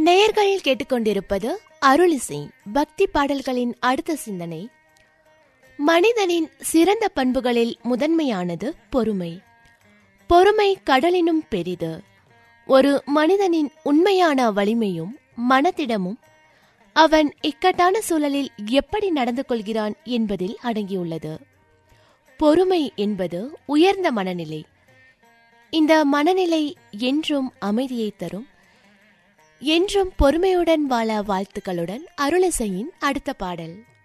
நேயர்கள் கேட்டுக்கொண்டிருப்பது அருளிசை பக்தி பாடல்களின் அடுத்த சிந்தனை மனிதனின் சிறந்த பண்புகளில் முதன்மையானது பொறுமை பொறுமை கடலினும் பெரிது ஒரு மனிதனின் உண்மையான வலிமையும் மனத்திடமும் அவன் இக்கட்டான சூழலில் எப்படி நடந்து கொள்கிறான் என்பதில் அடங்கியுள்ளது பொறுமை என்பது உயர்ந்த மனநிலை இந்த மனநிலை என்றும் அமைதியை தரும் என்றும் பொறுமையுடன் வாழ வாழ்த்துக்களுடன் அருளிசையின் அடுத்த பாடல்